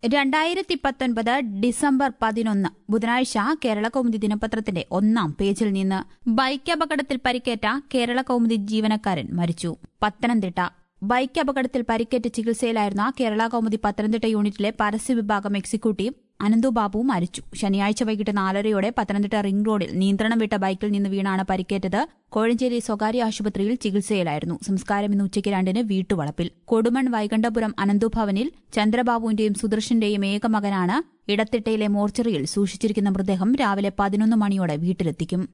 രണ്ടായിരത്തി പത്തൊൻപത് ഡിസംബർ പതിനൊന്ന് ബുധനാഴ്ച കേരള കൗമുദി ദിനപത്രത്തിന്റെ ഒന്നാം പേജിൽ നിന്ന് ബൈക്ക് അപകടത്തിൽ പരിക്കേറ്റ കേരള കൗമുദി ജീവനക്കാരൻ മരിച്ചു പത്തനംതിട്ട ബൈക്ക് അപകടത്തിൽ പരിക്കേറ്റ് ചികിത്സയിലായിരുന്ന കേരള കൗമുദി പത്തനംതിട്ട യൂണിറ്റിലെ പരസ്യ വിഭാഗം എക്സിക്യൂട്ടീവ് അനന്തുബാബു മരിച്ചു ശനിയാഴ്ച വൈകിട്ട് നാലരയോടെ പത്തനംതിട്ട റിംഗ് റോഡിൽ നിയന്ത്രണം വിട്ട ബൈക്കിൽ നിന്ന് വീണാണ് പരിക്കേറ്റത് കോഴഞ്ചേരി സ്വകാര്യ ആശുപത്രിയിൽ ചികിത്സയിലായിരുന്നു സംസ്കാരം ഇന്ന് ഉച്ചയ്ക്ക് രണ്ടിന് വീട്ടുവളപ്പിൽ കൊടുമൺ വൈകണ്ഠപുരം അനന്തുഭവനിൽ ചന്ദ്രബാബുവിന്റെയും സുദർശന്റെയും ഏക മകനാണ് ഇടത്തിട്ടയിലെ മോർച്ചറിയിൽ സൂക്ഷിച്ചിരിക്കുന്ന മൃതദേഹം രാവിലെ പതിനൊന്ന് മണിയോടെ വീട്ടിലെത്തിക്കും